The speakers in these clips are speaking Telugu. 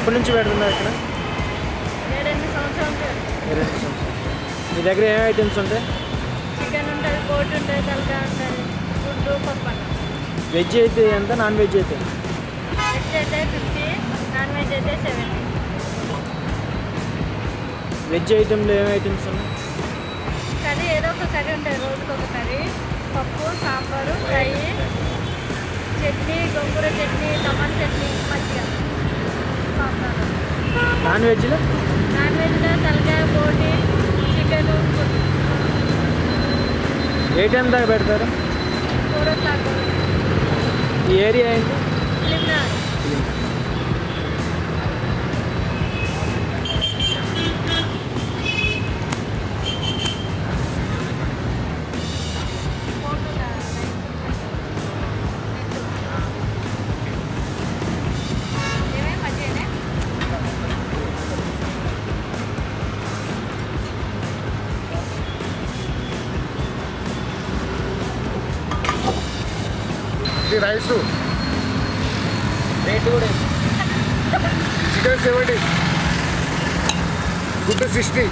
ఎప్పటి నుంచి పెడుతున్నారు ఇక్కడ ఏడెనిమిది సంవత్సరాలు ఉంటుంది ఇరవై సంవత్సరాలు మీ దగ్గర ఏం ఐటమ్స్ ఉంటాయి చికెన్ ఉంటుంది బోట్ ఉంటుంది తలకాయ ఉంటుంది గుడ్డు పప్పు అన్నం వెజ్ అయితే ఎంత నాన్ వెజ్ అయితే వెజ్ అయితే ఫిఫ్టీ నాన్ వెజ్ అయితే సెవెంటీ వెజ్ ఐటెంలో ఏం ఐటమ్స్ ఉన్నాయి కర్రీ ఏదో ఒక కర్రీ ఉంటుంది రోజుకి ఒక కర్రీ పప్పు sambar fry chutney gongura chutney టమాటా చట్నీ మజ్జిగ పాపడాలు. నాన్ వెజ్లో నాన్ వెజ్లో తలకాయ బోటి చికెన్ ఏ టైం దాకా పెడతారు కూర తాకు ఈ ఏరియా ఏంటి ఫిలింనగర్ ఏమేమి మజ్జిగనే ఇది రైసు రేట్ కూడా చికెన్ సెవెంటీ గుడ్డు సిక్స్టీ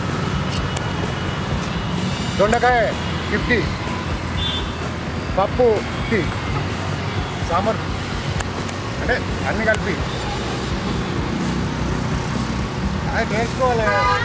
దొండకాయ ఫిఫ్టీ పప్పు ఫిఫ్టీ సాంబార్ అంటే అన్ని కలిపి అది నేర్చుకోవాలి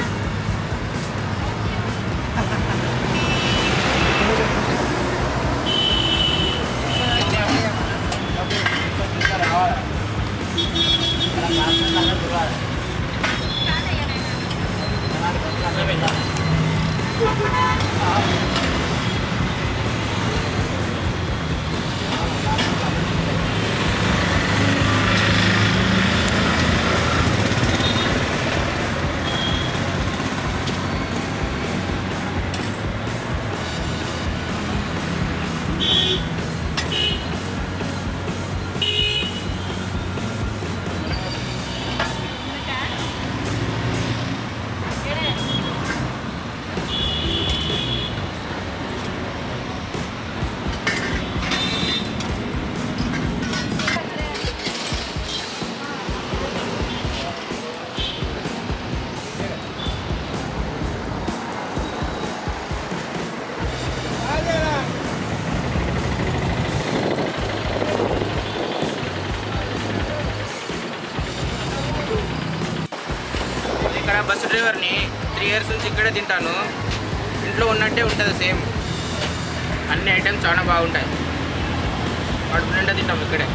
ఇక్కడ బస్సు డ్రైవర్ని త్రీ ఇయర్స్ నుంచి ఇక్కడే తింటాను ఇంట్లో ఉన్నట్టే ఉంటుంది సేమ్ అన్ని ఐటమ్స్ చాలా బాగుంటాయి కడుపు నిండా తింటాం ఇక్కడే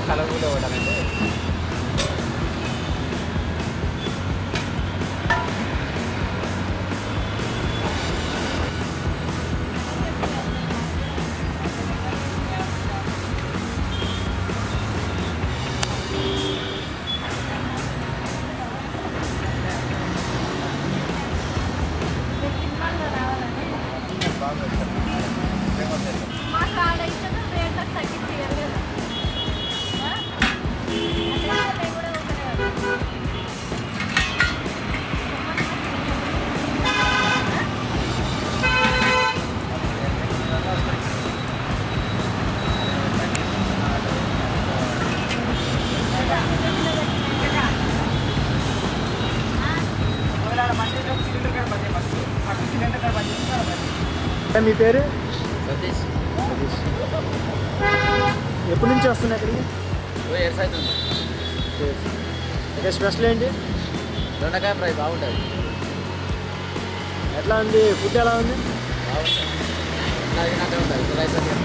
కలర్ఫుల్ ఇవ్వడాలంటే మీరు సినిమాల్లో రావాలని మాకు ఆడ ఇచ్చిన రేట్లకు తగ్గించి ఇవ్వరు కదా ఆ? అట్లయితే మేము కూడా ఊరుకునేవాళ్ళం. మీ పేరు సతీష్ ఎప్పటి నుంచి వస్తున్నాయి ఇక్కడికి ఓ ఇయర్స్ అవుతుంది ఇక్కడ స్పెషల్ ఏంటి దొండకాయ ఫ్రై బాగుంటుంది ఎట్లా ఉంది ఫుడ్ ఎలా ఉంది బాగుంటుంది తిన్నట్టే ఉంటుంది రైస్ అది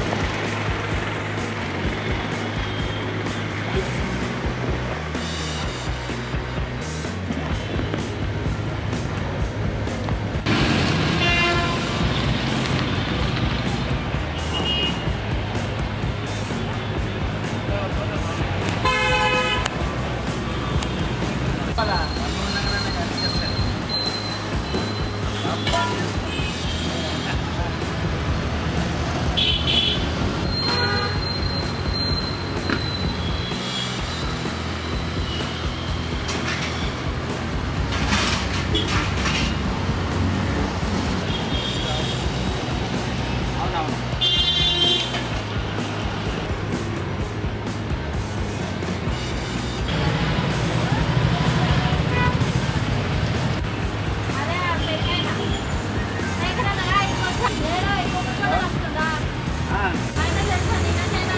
అదే పెరిగైనా ఎక్కడన్నా ఇంకొక ఏడా ఇంకొక చోట వస్తుందా ఆయన తెలుసా నిన్న నేను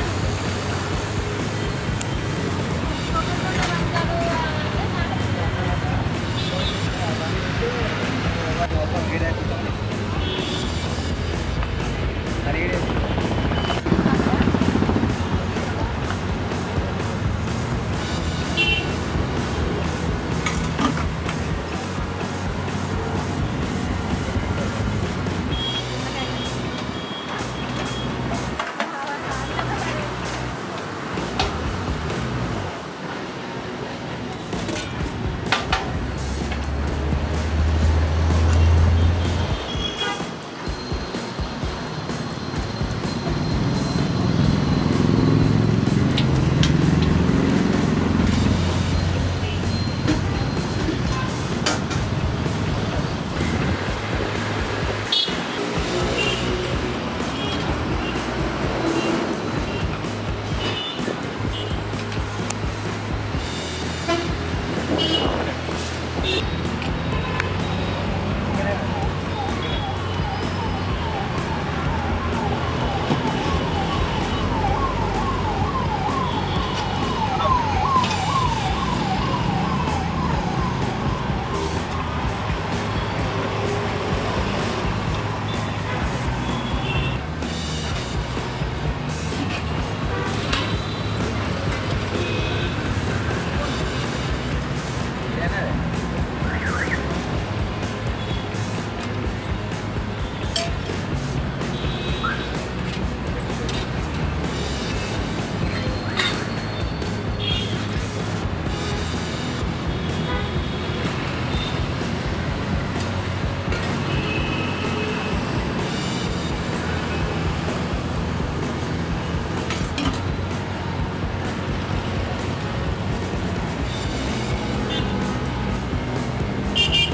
ఇంకొక చోట వస్తారు అంటే నాకు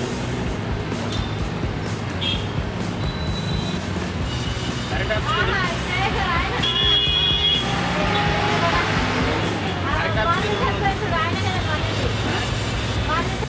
కరెంట్ ఆఫ్ చేయండి.